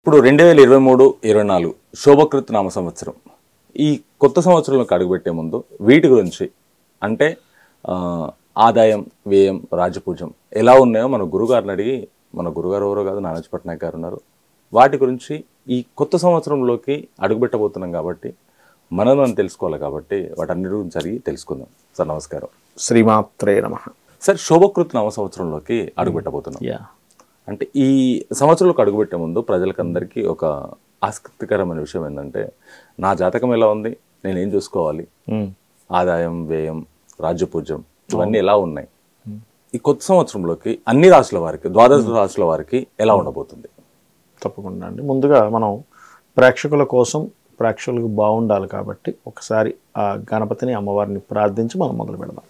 ఇప్పుడు రెండు వేల ఇరవై మూడు ఇరవై నాలుగు శోభకృత్ నామ సంవత్సరం ఈ కొత్త సంవత్సరంలోకి అడుగుపెట్టే ముందు వీటి గురించి అంటే ఆ, ఆదాయం వ్యయం రాజపూజం ఎలా ఉన్నాయో మన గురుగారిని అడిగి మన గురుగారు ఎవరో కాదు నానాజీ పట్నాయక్ గారు ఉన్నారు వాటి గురించి ఈ కొత్త సంవత్సరంలోకి అడుగుపెట్టబోతున్నాం కాబట్టి మనం మనం తెలుసుకోవాలి కాబట్టి వాటన్నిటి గురించి అడిగి తెలుసుకుందాం సార్ నమస్కారం శ్రీమాత్రే నమ సార్ శోభకృత్ నామ సంవత్సరంలోకి అడుగుపెట్టబోతున్నాం యా అంటే ఈ సంవత్సరంలోకి అడుగుపెట్టే ముందు ప్రజలకందరికీ ఒక ఆసక్తికరమైన విషయం ఏంటంటే నా జాతకం ఎలా ఉంది నేను ఏం చూసుకోవాలి ఆదాయం వ్యయం రాజ్యపూజ్యం ఇవన్నీ ఎలా ఉన్నాయి ఈ కొత్త సంవత్సరంలోకి అన్ని రాశుల వారికి ద్వాదశ రాశుల వారికి ఎలా ఉండబోతుంది తప్పకుండా అండి ముందుగా మనం ప్రేక్షకుల కోసం ప్రేక్షకులకు బాగుండాలి కాబట్టి ఒకసారి ఆ గణపతిని అమ్మవారిని ప్రార్థించి మనం మొదలు పెడదాం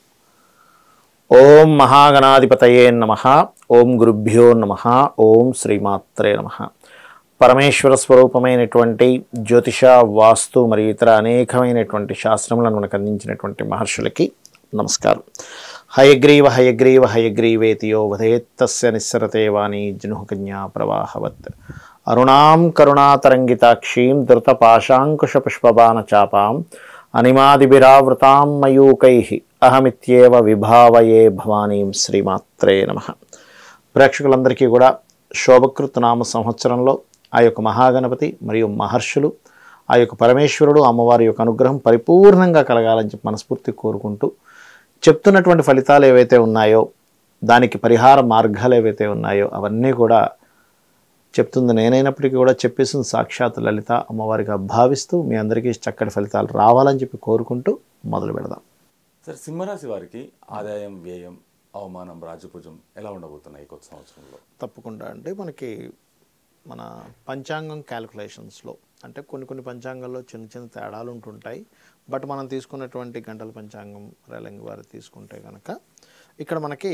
ఓం మహాగణాధిపతయే నమ ఓం గురుభ్యో నమ ఓం శ్రీమాత్రే నమ పరమేశ్వర స్వరూపమైనటువంటి జ్యోతిష వాస్తు మరియు ఇతర అనేకమైనటువంటి శాస్త్రములను మనకు అందించినటువంటి మహర్షులకి నమస్కారం హయగ్రీవ హయగ్రీవ హయగ్రీవేతియో వధేత్తస్య నిస్సరతే వాణి జనుకన్యా ప్రవాహవత్ అరుణాం కరుణాతరంగితాక్షీం ధృతపాశాంకుశపుష్పబాణ చాపాం అనిమాదిభిరావృతాం మయూకై అహమిత్యేవ విభావయే భవానీం శ్రీమాత్రే నమ ప్రేక్షకులందరికీ కూడా శోభకృత్ నామ సంవత్సరంలో ఆ యొక్క మహాగణపతి మరియు మహర్షులు ఆ యొక్క పరమేశ్వరుడు అమ్మవారి యొక్క అనుగ్రహం పరిపూర్ణంగా కలగాలని చెప్పి మనస్ఫూర్తి కోరుకుంటూ చెప్తున్నటువంటి ఫలితాలు ఏవైతే ఉన్నాయో దానికి పరిహార మార్గాలు ఏవైతే ఉన్నాయో అవన్నీ కూడా చెప్తుంది నేనైనప్పటికీ కూడా చెప్పేసింది సాక్షాత్ లలిత అమ్మవారిగా భావిస్తూ మీ అందరికీ చక్కటి ఫలితాలు రావాలని చెప్పి కోరుకుంటూ మొదలు పెడదాం సార్ సింహరాశి వారికి ఆదాయం వ్యయం అవమానం రాజపూజం ఎలా ఉండబోతున్నాయి ఈ కొత్త సంవత్సరంలో తప్పకుండా అంటే మనకి మన పంచాంగం క్యాలిక్యులేషన్స్లో అంటే కొన్ని కొన్ని పంచాంగాల్లో చిన్న చిన్న తేడాలు ఉంటుంటాయి బట్ మనం తీసుకున్నటువంటి గంటల పంచాంగం రేలంగి వారి తీసుకుంటే కనుక ఇక్కడ మనకి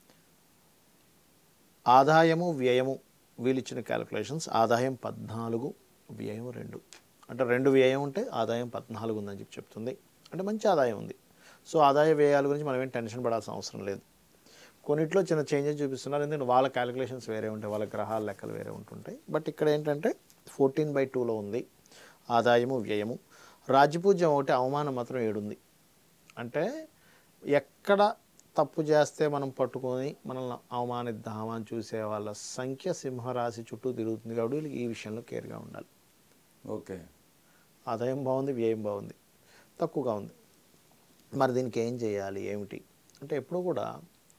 ఆదాయము వ్యయము వీళ్ళు ఇచ్చిన క్యాలిక్యులేషన్స్ ఆదాయం పద్నాలుగు వ్యయం రెండు అంటే రెండు వ్యయం ఉంటే ఆదాయం పద్నాలుగు ఉందని చెప్పి చెప్తుంది అంటే మంచి ఆదాయం ఉంది సో ఆదాయ వ్యయాల గురించి మనం ఏం టెన్షన్ పడాల్సిన అవసరం లేదు కొన్నిట్లో చిన్న చేంజెస్ చూపిస్తున్నారు ఎందుకంటే వాళ్ళ క్యాలిక్యులేషన్స్ వేరే ఉంటాయి వాళ్ళ గ్రహాల లెక్కలు వేరే ఉంటుంటాయి బట్ ఇక్కడ ఏంటంటే ఫోర్టీన్ బై టూలో ఉంది ఆదాయము వ్యయము రాజ్యపూజ్యం ఒకటి అవమానం మాత్రం ఏడుంది అంటే ఎక్కడ తప్పు చేస్తే మనం పట్టుకొని మనల్ని అవమానిద్దామని చూసే వాళ్ళ సంఖ్య సింహరాశి చుట్టూ తిరుగుతుంది కాబట్టి వీళ్ళకి ఈ విషయంలో కేర్గా ఉండాలి ఓకే ఆదాయం బాగుంది వ్యయం బాగుంది తక్కువగా ఉంది మరి దీనికి ఏం చేయాలి ఏమిటి అంటే ఎప్పుడు కూడా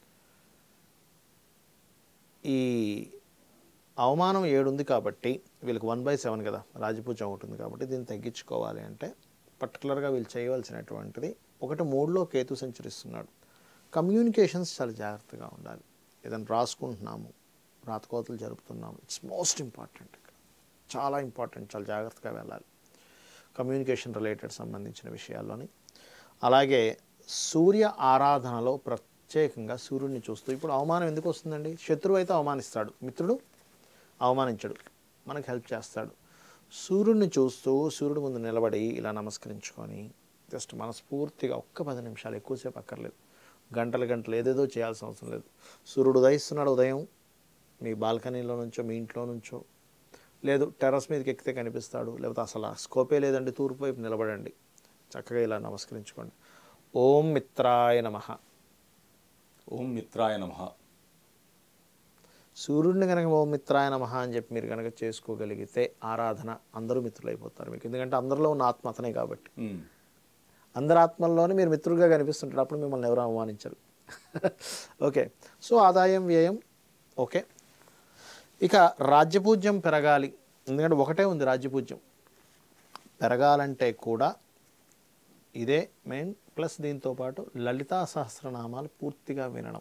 ఈ అవమానం ఏడుంది కాబట్టి వీళ్ళకి వన్ బై సెవెన్ కదా రాజపూజం ఉంటుంది కాబట్టి దీన్ని తగ్గించుకోవాలి అంటే పర్టికులర్గా వీళ్ళు చేయవలసినటువంటిది ఒకటి మూడులో కేతు సంచరిస్తున్నాడు కమ్యూనికేషన్స్ చాలా జాగ్రత్తగా ఉండాలి ఏదైనా రాసుకుంటున్నాము రాతకోతలు జరుపుతున్నాము ఇట్స్ మోస్ట్ ఇంపార్టెంట్ ఇక్కడ చాలా ఇంపార్టెంట్ చాలా జాగ్రత్తగా వెళ్ళాలి కమ్యూనికేషన్ రిలేటెడ్ సంబంధించిన విషయాల్లోని అలాగే సూర్య ఆరాధనలో ప్రత్యేకంగా సూర్యుడిని చూస్తూ ఇప్పుడు అవమానం ఎందుకు వస్తుందండి శత్రువు అయితే అవమానిస్తాడు మిత్రుడు అవమానించడు మనకు హెల్ప్ చేస్తాడు సూర్యుడిని చూస్తూ సూర్యుడి ముందు నిలబడి ఇలా నమస్కరించుకొని జస్ట్ మనస్ఫూర్తిగా ఒక్క పది నిమిషాలు ఎక్కువసేపు అక్కర్లేదు గంటలు గంటలు ఏదేదో చేయాల్సిన అవసరం లేదు సూర్యుడు ఉదయిస్తున్నాడు ఉదయం మీ బాల్కనీలో నుంచో మీ ఇంట్లో నుంచో లేదు టెర్రస్ మీదకి ఎక్కితే కనిపిస్తాడు లేకపోతే అసలు ఆ స్కోపే లేదండి తూర్పు వైపు నిలబడండి చక్కగా ఇలా నమస్కరించుకోండి ఓం మిత్రాయ నమ ఓం మిత్రాయ నమ సూర్యుడిని కనుక ఓం మిత్రాయ నమ అని చెప్పి మీరు కనుక చేసుకోగలిగితే ఆరాధన అందరూ మిత్రులు అయిపోతారు మీకు ఎందుకంటే అందరిలో ఉన్న ఆత్మ అతనే కాబట్టి అందరి ఆత్మల్లోనే మీరు మిత్రులుగా కనిపిస్తుంటారు అప్పుడు మిమ్మల్ని ఎవరు అవమానించరు ఓకే సో ఆదాయం వ్యయం ఓకే ఇక రాజ్యపూజ్యం పెరగాలి ఎందుకంటే ఒకటే ఉంది రాజ్యపూజ్యం పెరగాలంటే కూడా ఇదే మెయిన్ ప్లస్ దీంతో పాటు లలితా సహస్రనామాలు పూర్తిగా వినడం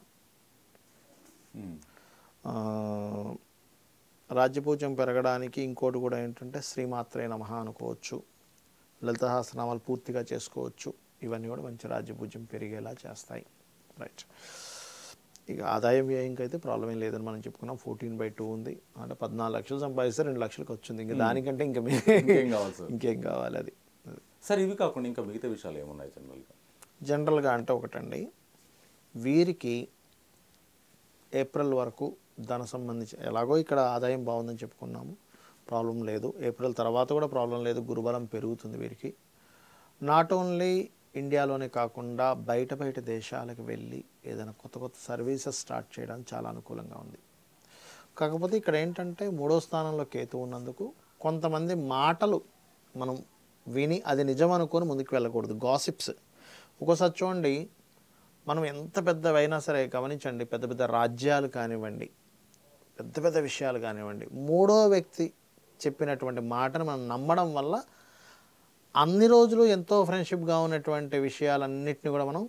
ఆ, రాజ్యపూజ్యం పెరగడానికి ఇంకోటి కూడా ఏంటంటే శ్రీమాత్రే నమ అనుకోవచ్చు లలిత సహస్రనామాలు పూర్తిగా చేసుకోవచ్చు ఇవన్నీ కూడా మంచి రాజ్యపూజ్యం పెరిగేలా చేస్తాయి రైట్ ఇక ఆదాయం వ్యయంకి అయితే ప్రాబ్లం ఏం లేదని మనం చెప్పుకున్నాం ఫోర్టీన్ బై టూ ఉంది అంటే పద్నాలుగు లక్షలు సంపాదిస్తే రెండు లక్షలకు వచ్చింది ఇంకా దానికంటే ఇంకా మీ- ఇంకేం కావాలి సార్ ఇంకేం కావాలి అది సార్ ఇవి కాకుండా ఇంకా మిగతా విషయాలు ఏమున్నాయి జనరల్గా జనరల్గా అంటే ఒకటండి వీరికి ఏప్రిల్ వరకు ధన సంబంధించి ఎలాగో ఇక్కడ ఆదాయం బాగుందని చెప్పుకున్నాము ప్రాబ్లం లేదు ఏప్రిల్ తర్వాత కూడా ప్రాబ్లం లేదు గురుబలం పెరుగుతుంది వీరికి నాట్ ఓన్లీ ఇండియాలోనే కాకుండా బయట బయట దేశాలకు వెళ్ళి ఏదైనా కొత్త కొత్త సర్వీసెస్ స్టార్ట్ చేయడానికి చాలా అనుకూలంగా ఉంది కాకపోతే ఇక్కడ ఏంటంటే మూడో స్థానంలో కేతు ఉన్నందుకు కొంతమంది మాటలు మనం విని అది నిజం అనుకొని ముందుకు వెళ్ళకూడదు గాసిప్స్ ఒక్కోసారి చూడండి మనం ఎంత పెద్దవైనా సరే గమనించండి పెద్ద పెద్ద రాజ్యాలు కానివ్వండి పెద్ద పెద్ద విషయాలు కానివ్వండి మూడో వ్యక్తి చెప్పినటువంటి మాటను మనం నమ్మడం వల్ల అన్ని రోజులు ఎంతో ఫ్రెండ్షిప్గా ఉన్నటువంటి విషయాలన్నిటిని కూడా మనం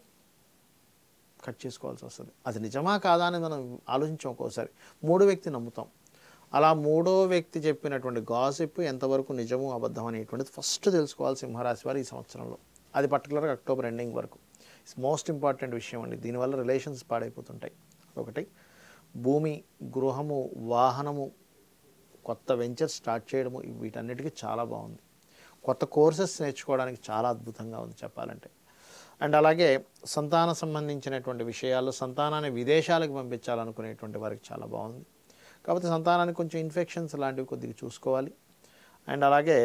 కట్ చేసుకోవాల్సి వస్తుంది అది నిజమా కాదా అని మనం ఆలోచించాం ఒక్కోసారి మూడో వ్యక్తి నమ్ముతాం అలా మూడో వ్యక్తి చెప్పినటువంటి గాసిప్ ఎంతవరకు నిజము అబద్ధం అనేటువంటిది ఫస్ట్ తెలుసుకోవాలి సింహరాశి వారు ఈ సంవత్సరంలో అది పర్టికులర్గా అక్టోబర్ ఎండింగ్ వరకు ఇట్స్ మోస్ట్ ఇంపార్టెంట్ విషయం అండి దీనివల్ల రిలేషన్స్ పాడైపోతుంటాయి ఒకటి భూమి గృహము వాహనము కొత్త వెంచర్ స్టార్ట్ చేయడము వీటన్నిటికీ చాలా బాగుంది కొత్త కోర్సెస్ నేర్చుకోవడానికి చాలా అద్భుతంగా ఉంది చెప్పాలంటే అండ్ అలాగే సంతాన సంబంధించినటువంటి విషయాల్లో సంతానాన్ని విదేశాలకు పంపించాలనుకునేటువంటి వారికి చాలా బాగుంది కాకపోతే సంతానానికి కొంచెం ఇన్ఫెక్షన్స్ లాంటివి కొద్దిగా చూసుకోవాలి అండ్ అలాగే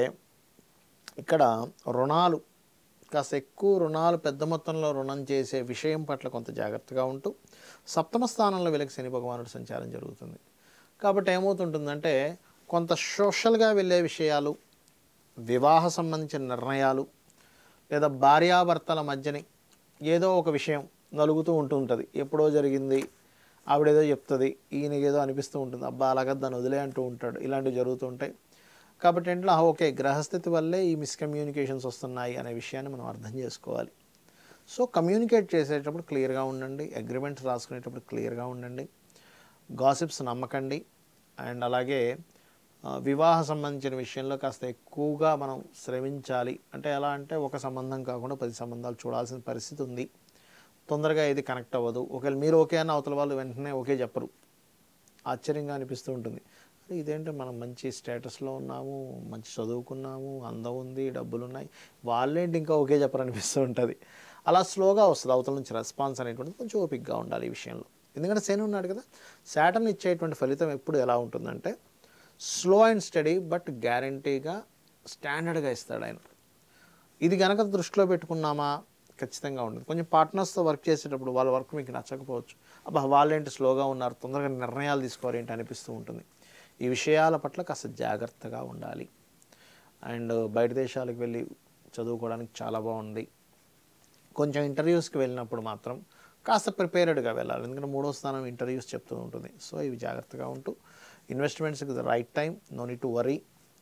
ఇక్కడ రుణాలు కాస్త ఎక్కువ రుణాలు పెద్ద మొత్తంలో రుణం చేసే విషయం పట్ల కొంత జాగ్రత్తగా ఉంటూ సప్తమ స్థానంలో వీళ్ళకి శని భగవానుడు సంచారం జరుగుతుంది కాబట్టి ఏమవుతుంటుందంటే కొంత సోషల్గా వెళ్ళే విషయాలు వివాహ సంబంధించిన నిర్ణయాలు లేదా భార్యాభర్తల మధ్యని ఏదో ఒక విషయం నలుగుతూ ఉంటూ ఉంటుంది ఎప్పుడో జరిగింది ఆవిడేదో చెప్తుంది ఈయనకి ఏదో అనిపిస్తూ ఉంటుంది అబ్బా అలాగా దాన్ని వదిలే అంటూ ఉంటాడు ఇలాంటివి జరుగుతూ ఉంటాయి కాబట్టి ఏంటంటే "ఆ, ఓకే గ్రహస్థితి వల్లే ఈ మిస్కమ్యూనికేషన్స్ వస్తున్నాయి అనే విషయాన్ని మనం అర్థం చేసుకోవాలి సో కమ్యూనికేట్ చేసేటప్పుడు క్లియర్గా ఉండండి అగ్రిమెంట్స్ రాసుకునేటప్పుడు క్లియర్గా ఉండండి గాసిప్స్ నమ్మకండి అండ్ అలాగే ఆ, వివాహ సంబంధించిన విషయంలో కాస్త ఎక్కువగా మనం శ్రమించాలి అంటే ఎలా అంటే ఒక సంబంధం కాకుండా పది సంబంధాలు చూడాల్సిన పరిస్థితి ఉంది తొందరగా ఏది కనెక్ట్ అవ్వదు ఒకవేళ మీరు ఓకే అన్న అవతల వాళ్ళు వెంటనే ఓకే చెప్పరు ఆశ్చర్యంగా అనిపిస్తూ ఉంటుంది అరే ఇదేంటి మనం మంచి స్టేటస్లో ఉన్నాము మంచి చదువుకున్నాము అందం ఉంది డబ్బులు ఉన్నాయి వాళ్ళేంటి ఇంకా ఓకే చెప్పరు అనిపిస్తూ ఉంటుంది అలా స్లోగా వస్తుంది అవతల నుంచి రెస్పాన్స్ అనేటువంటిది కొంచెం ఓపిక్గా ఉండాలి ఈ విషయంలో ఎందుకంటే శని ఉన్నాడు కదా శాటర్న్ ఇచ్చేటువంటి ఫలితం ఎప్పుడు ఎలా ఉంటుందంటే స్లో అండ్ స్టడీ బట్ గ్యారంటీగా స్టాండర్డ్గా ఇస్తాడు ఆయన ఇది కనుక దృష్టిలో పెట్టుకున్నామా ఖచ్చితంగా ఉండదు కొంచెం పార్ట్నర్స్తో వర్క్ చేసేటప్పుడు వాళ్ళ వర్క్ మీకు నచ్చకపోవచ్చు అబ్బా వాళ్ళేంటి స్లోగా ఉన్నారు తొందరగా నిర్ణయాలు తీసుకోరు ఏంటి అనిపిస్తూ ఉంటుంది ఈ విషయాల పట్ల కాస్త జాగ్రత్తగా ఉండాలి అండ్ బయట దేశాలకు వెళ్ళి చదువుకోవడానికి చాలా బాగుంది కొంచెం ఇంటర్వ్యూస్కి వెళ్ళినప్పుడు మాత్రం కాస్త ప్రిపేర్డ్గా వెళ్ళాలి ఎందుకంటే మూడో స్థానం ఇంటర్వ్యూస్ చెప్తూ ఉంటుంది సో ఇవి జాగ్రత్తగా ఉంటూ ఇన్వెస్ట్మెంట్స్కి the right time no need to worry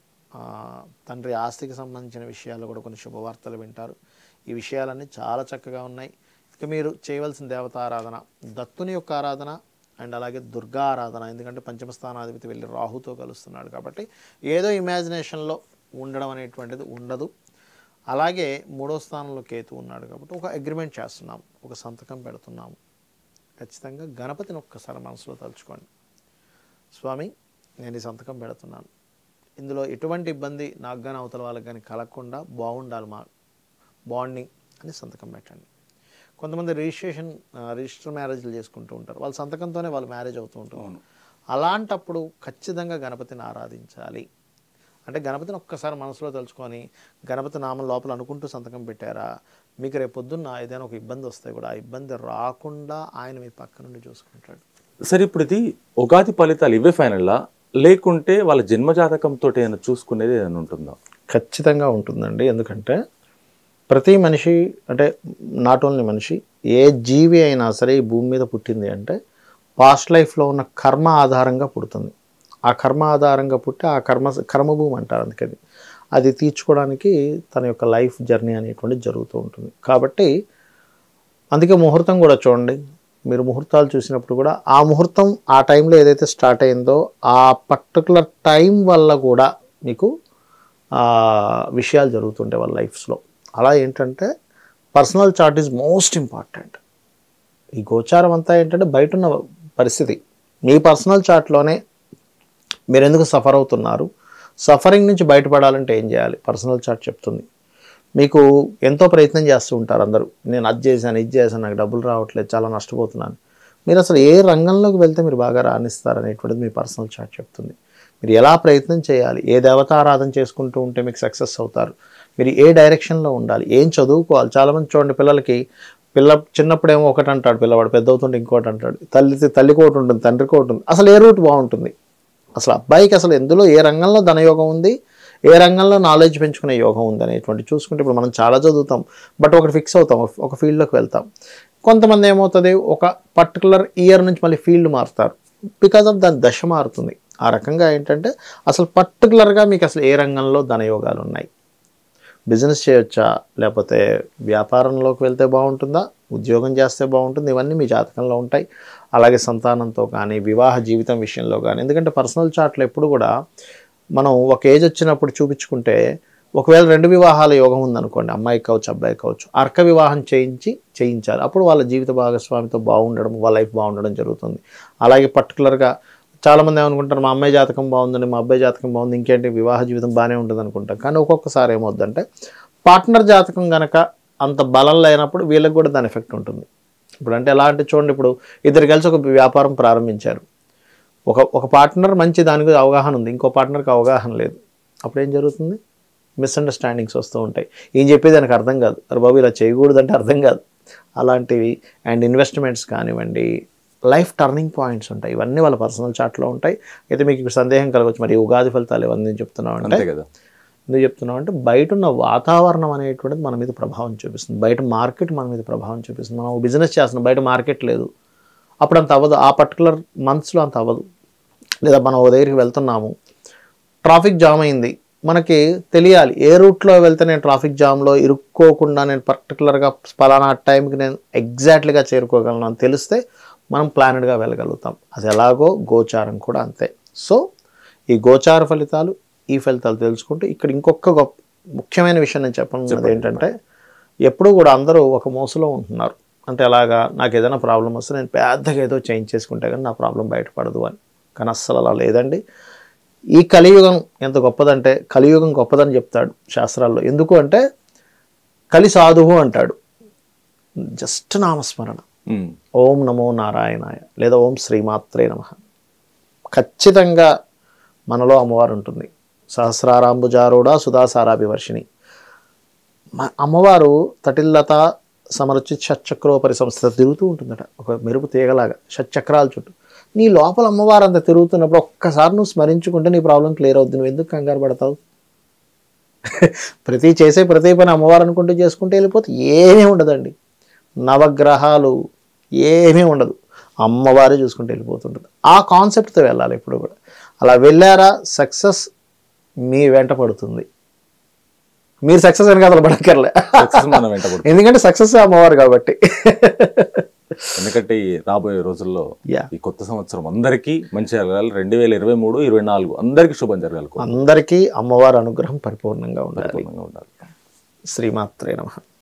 తండ్రి ఆస్తికి సంబంధించిన విషయాల్లో కూడా కొన్ని శుభవార్తలు వింటారు ఈ విషయాలన్నీ చాలా చక్కగా ఉన్నాయి ఇక మీరు చేయవలసిన దేవత ఆరాధన దత్తుని యొక్క ఆరాధన అండ్ అలాగే దుర్గా ఆరాధన ఎందుకంటే పంచమ స్థానాధిపతి వెళ్ళి రాహుతో కలుస్తున్నాడు కాబట్టి ఏదో ఇమాజినేషన్లో ఉండడం అనేటువంటిది ఉండదు అలాగే మూడో స్థానంలో కేతు ఉన్నాడు కాబట్టి ఒక అగ్రిమెంట్ చేస్తున్నాం ఒక సంతకం పెడుతున్నాము ఖచ్చితంగా గణపతిని ఒక్కసారి మనసులో తలుచుకోండి స్వామి నేను ఈ సంతకం పెడుతున్నాను ఇందులో ఎటువంటి ఇబ్బంది నాకు కానీ అవతల వాళ్ళకి కానీ కలగకుండా బాగుండాలి మా బాండింగ్ అని సంతకం పెట్టండి కొంతమంది రిజిస్ట్రేషన్ ఆ, రిజిస్టర్ మ్యారేజ్లు చేసుకుంటూ ఉంటారు వాళ్ళ సంతకంతోనే వాళ్ళు మ్యారేజ్ అవుతూ ఉంటారు అలాంటప్పుడు ఖచ్చితంగా గణపతిని ఆరాధించాలి అంటే గణపతిని ఒక్కసారి మనసులో తలుచుకొని గణపతి నామం లోపల అనుకుంటూ సంతకం పెట్టారా మీకు రేపు పొద్దున్న ఏదైనా ఒక ఇబ్బంది వస్తే కూడా ఆ ఇబ్బంది రాకుండా ఆయన మీ పక్క నుండి చూసుకుంటాడు సరే ఇప్పుడు ఇది ఉగాది ఫలితాలు ఇవే ఫైనల్లా లేకుంటే వాళ్ళ జన్మజాతకంతో ఏమైనా చూసుకునేది ఏమైనా ఉంటుందా ఖచ్చితంగా ఉంటుందండి ఎందుకంటే ప్రతి మనిషి అంటే నాట్ ఓన్లీ మనిషి ఏ జీవి అయినా సరే ఈ భూమి మీద పుట్టింది అంటే పాస్ట్ లైఫ్లో ఉన్న కర్మ ఆధారంగా పుడుతుంది ఆ కర్మ ఆధారంగా పుట్టి ఆ కర్మ కర్మభూమి అంటారు అందుకని అది తీర్చుకోవడానికి తన యొక్క లైఫ్ జర్నీ అనేటువంటిది జరుగుతూ ఉంటుంది కాబట్టి అందుకే ముహూర్తం కూడా చూడండి మీరు ముహూర్తాలు చూసినప్పుడు కూడా ఆ ముహూర్తం ఆ టైంలో ఏదైతే స్టార్ట్ అయిందో ఆ పర్టికులర్ టైం వల్ల కూడా మీకు ఆ, విషయాలు జరుగుతుంటాయి వాళ్ళ లైఫ్స్లో అలా ఏంటంటే personal chart is most important ఈ గోచారం అంతా ఏంటంటే బయట ఉన్న పరిస్థితి మీ పర్సనల్ చార్ట్లోనే మీరు ఎందుకు సఫర్ అవుతున్నారు సఫరింగ్ నుంచి బయటపడాలంటే ఏం చేయాలి పర్సనల్ చార్ట్ చెప్తుంది మీకు ఎంతో ప్రయత్నం చేస్తూ ఉంటారు అందరూ నేను అది చేశాను ఇది చేశాను నాకు డబ్బులు రావట్లేదు చాలా నష్టపోతున్నాను మీరు అసలు ఏ రంగంలోకి వెళ్తే మీరు బాగా రాణిస్తారనేటువంటిది మీ పర్సనల్ చార్ట్ చెప్తుంది మీరు ఎలా ప్రయత్నం చేయాలి ఏ దేవతారాధన చేసుకుంటూ ఉంటే మీకు సక్సెస్ అవుతారు మీరు ఏ డైరెక్షన్లో ఉండాలి ఏం చదువుకోవాలి చాలామంది చూడండి పిల్లలకి పిల్ల చిన్నప్పుడేమో ఒకటి అంటాడు పిల్లవాడు పెద్ద అవుతుంటే ఇంకోటి అంటాడు తల్లి తల్లికి ఒకటి ఉంటుంది తండ్రికి ఒకటి ఉంటుంది అసలు ఏ రూట్ బాగుంటుంది అసలు అబ్బాయికి అసలు ఎందులో ఏ రంగంలో ధనయోగం ఉంది ఏ రంగంలో నాలెడ్జ్ పెంచుకునే యోగం ఉంది అనేటువంటి చూసుకుంటే ఇప్పుడు మనం చాలా చదువుతాం బట్ ఒకటి ఫిక్స్ అవుతాం ఒక- ఒక ఫీల్డ్లోకి వెళ్తాం కొంతమంది ఏమవుతుంది ఒక పర్టికులర్ ఇయర్ నుంచి మళ్ళీ ఫీల్డ్ మారుతారు బికాజ్ ఆఫ్ దాని దశ మారుతుంది ఆ రకంగా ఏంటంటే అసలు పర్టికులర్గా మీకు అసలు ఏ రంగంలో ధనయోగాలు ఉన్నాయి బిజినెస్ చేయొచ్చా లేకపోతే వ్యాపారంలోకి వెళ్తే బాగుంటుందా ఉద్యోగం చేస్తే బాగుంటుంది ఇవన్నీ మీ జాతకంలో ఉంటాయి అలాగే సంతానంతో కానీ వివాహ జీవితం విషయంలో కానీ ఎందుకంటే పర్సనల్ చార్ట్లో ఎప్పుడు కూడా మనం ఒక ఏజ్ వచ్చినప్పుడు చూపించుకుంటే ఒకవేళ రెండు వివాహాల యోగం ఉందనుకోండి అమ్మాయికి కావచ్చు అబ్బాయి కావచ్చు అర్క వివాహం చేయించి చేయించాలి అప్పుడు వాళ్ళ జీవిత భాగస్వామితో బాగుండడం వాళ్ళ లైఫ్ బాగుండడం జరుగుతుంది అలాగే పర్టికులర్గా చాలామంది ఏమనుకుంటారు మా అమ్మాయి జాతకం బాగుందండి మా అబ్బాయి జాతకం బాగుంది ఇంకేంటి వివాహ జీవితం బాగానే ఉంటుంది అనుకుంటాం కానీ ఒక్కొక్కసారి ఏమవుద్దంటే పార్ట్నర్ జాతకం గనక అంత బలం లేనప్పుడు వీళ్ళకి కూడా దాని ఎఫెక్ట్ ఉంటుంది ఇప్పుడు అంటే ఎలా అంటే చూడండి ఇప్పుడు ఇద్దరు కలిసి ఒక వ్యాపారం ప్రారంభించారు ఒక ఒక పార్ట్నర్ మంచి దాని గురించి అవగాహన ఉంది ఇంకో పార్ట్నర్కి అవగాహన లేదు అప్పుడు ఏం జరుగుతుంది మిస్అండర్స్టాండింగ్స్ వస్తూ ఉంటాయి ఏం చెప్పేది దానికి అర్థం కాదు అరే బాబు ఇలా చేయకూడదంటే అర్థం కాదు అలాంటివి అండ్ ఇన్వెస్ట్మెంట్స్ కానివ్వండి లైఫ్ టర్నింగ్ పాయింట్స్ ఉంటాయి ఇవన్నీ వాళ్ళ పర్సనల్ చార్ట్లో ఉంటాయి అయితే మీకు ఇప్పుడు సందేహం కలగవచ్చు మరి ఈ ఉగాది ఫలితాలు ఇవన్నీ చెప్తున్నాం అంటే అంతే కదా ఎందుకు చెప్తున్నాం అంటే బయట ఉన్న వాతావరణం అనేటువంటిది మన మీద ప్రభావం చూపిస్తుంది బయట మార్కెట్ మన మీద ప్రభావం చూపిస్తుంది మనం బిజినెస్ చేస్తున్నాం బయట మార్కెట్ లేదు అప్పుడు అంత అవ్వదు ఆ పర్టికులర్ మంత్స్లో అంత అవ్వదు లేదా మనం ఒక దగ్గరికి వెళ్తున్నాము ట్రాఫిక్ జామ్ అయింది మనకి తెలియాలి ఏ రూట్లో వెళ్తే నేను ట్రాఫిక్ జామ్లో ఇరుక్కోకుండా నేను పర్టికులర్గా పలానా టైంకి నేను ఎగ్జాక్ట్లీగా చేరుకోగలను అని తెలిస్తే మనం ప్లానెడ్గా వెళ్ళగలుగుతాం అది ఎలాగో గోచారం కూడా అంతే సో ఈ గోచార ఫలితాలు ఈ ఫలితాలు తెలుసుకుంటూ ఇక్కడ ఇంకొక గొప్ప ముఖ్యమైన విషయం నేను చెప్పనున్నది ఏంటంటే ఎప్పుడు కూడా అందరూ ఒక మోసలో ఉంటున్నారు అంటే అలాగా నాకు ఏదైనా ప్రాబ్లం వస్తే నేను పెద్దగా ఏదో చేంజ్ చేసుకుంటే కానీ నా ప్రాబ్లం బయటపడదు అని కానీ అస్సలు అలా లేదండి ఈ కలియుగం ఎంత గొప్పదంటే కలియుగం గొప్పదని చెప్తాడు శాస్త్రాల్లో ఎందుకు అంటే కలి సాధువు అంటాడు జస్ట్ నామస్మరణ ఉమ్. ఓం నమో నారాయణాయ లేదా ఓం శ్రీమాత్రే నమ ఖచ్చితంగా మనలో అమ్మవారు ఉంటుంది సహస్రారాంబుజారూఢ సుధాసారాభివర్షిణి మా అమ్మవారు తటిల్లత సమరుచి షట్చక్రోపరి సంస్థ తిరుగుతూ ఉంటుందట ఒక మెరుపు తీగలాగా షట్చక్రాల చుట్టూ నీ లోపల అమ్మవారు అంత తిరుగుతున్నప్పుడు ఒక్కసారి నువ్వు స్మరించుకుంటే నీ ప్రాబ్లం క్లియర్ అవుతుంది నువ్వు ఎందుకు కంగారు పడతావు ప్రతి చేసే ప్రతి పని అమ్మవారు అనుకుంటూ చేసుకుంటే వెళ్ళిపోతే ఏమీ ఉండదండి నవగ్రహాలు ఏమీ ఉండదు అమ్మవారే చూసుకుంటూ వెళ్ళిపోతుంటుంది ఆ కాన్సెప్ట్తో వెళ్ళాలి ఎప్పుడు కూడా అలా వెళ్ళారా సక్సెస్ మీ వెంట పడుతుంది మీరు సక్సెస్ అని కథలు పడక్కర్లే సక్సెస్ మనం వెంట పడుతుంది. ఎందుకంటే సక్సెస్ అమ్మవారు కాబట్టి ఎందుకంటే ఈ రాబోయే రోజుల్లో Yeah. ఈ కొత్త సంవత్సరం అందరికీ మంచి జరగాలి రెండు వేల ఇరవై మూడు ఇరవై నాలుగు అందరికీ శుభం జరగాలి అందరికీ అమ్మవారి అనుగ్రహం పరిపూర్ణంగా ఉండాలి పరిపూర్ణంగా ఉండాలి శ్రీమాత్రే నమ